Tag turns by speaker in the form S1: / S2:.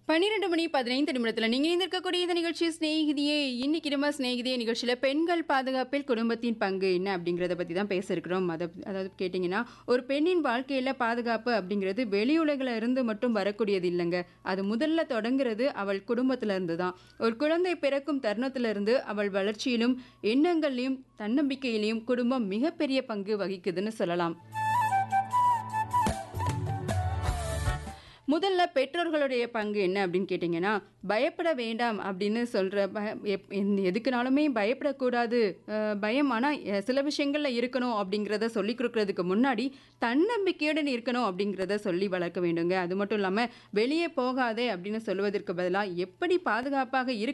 S1: பன்னிரெண்டு மணி பதினைந்து நிமிடத்தில் நீங்கள் இருந்திருக்கக்கூடிய இந்த நிகழ்ச்சி ஸ்நேகிதியே இன்னைக்கு நம்ம ஸ்நேகிதியே நிகழ்ச்சியில் பெண்கள் பாதுகாப்பில் குடும்பத்தின் பங்கு என்ன அப்படிங்கிறத பற்றி தான் பேச இருக்கிறோம் அதை அதாவது கேட்டிங்கன்னா ஒரு பெண்ணின் வாழ்க்கையில் பாதுகாப்பு அப்படிங்கிறது வெளி உலகில் இருந்து மட்டும் வரக்கூடியது இல்லைங்க அது முதல்ல தொடங்குறது அவள் குடும்பத்துல இருந்து தான் ஒரு குழந்தை பிறக்கும் தருணத்துல இருந்து அவள் வளர்ச்சியிலும் எண்ணங்கள்லையும் தன்னம்பிக்கையிலையும் குடும்பம் மிகப்பெரிய பங்கு வகிக்குதுன்னு சொல்லலாம் முதல்ல பெற்றோர்களுடைய பங்கு என்ன அப்படின்னு கேட்டிங்கன்னா பயப்பட வேண்டாம் அப்படின்னு சொல்கிற ப எப்- எந்த- எதுக்குனாலுமே பயப்படக்கூடாது அஹ், பயம் ஆனால் சில விஷயங்களில் இருக்கணும் அப்படிங்கிறத சொல்லி கொடுக்கறதுக்கு முன்னாடி தன்னம்பிக்கையுடன் இருக்கணும் அப்படிங்கிறத சொல்லி வளர்க்க வேண்டுங்க அது மட்டும் இல்லாமல் வெளியே போகாதே அப்படின்னு சொல்லுவதற்கு பதிலாக எப்படி பாதுகாப்பாக இருக்க